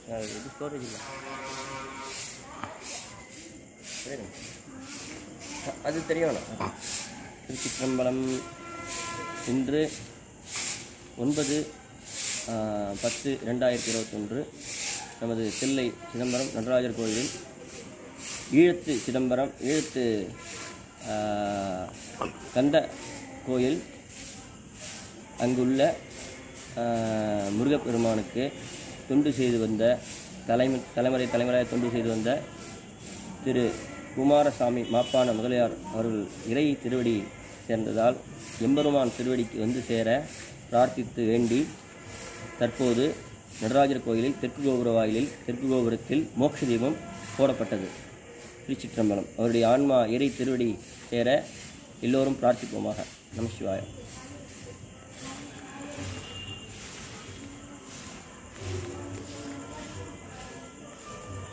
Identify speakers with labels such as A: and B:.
A: அது இது ஸ்டோரேஜ் இல்லை சரிங்க அ- அது தெரிய வேணாம் திருச்சிற்றம்பலம் இன்று ஒன்பது ஆ, பத்து ரெண்டாயிரத்தி இருபத்தொன்று நமது தில்லை சிதம்பரம் நடராஜர் கோயிலில் ஈழத்து சிதம்பரம் ஈழத்து ஆ, கந்த கோயில் அங்குள்ள ஆ, முருகப்பெருமானுக்கு தொண்டு செய்து வந்த தலைமை தலைமுறை தலைமுறையாக தொண்டு செய்து வந்த திரு குமாரசாமி மாப்பான முதலியார் அவர்கள் இறை திருவடி சேர்ந்ததால் எம்பெருமான் திருவடிக்கு வந்து சேர பிரார்த்தித்து வேண்டி தற்போது நடராஜர் கோயிலில் தெற்கு கோபுர வாயிலில் தெற்கு கோபுரத்தில் மோட்ச தீபம் போடப்பட்டது திருச்சிற்றம்பலம் அவருடைய ஆன்மா இறை திருவடி சேர எல்லோரும் பிரார்த்திப்போமாக நம சிவாயம்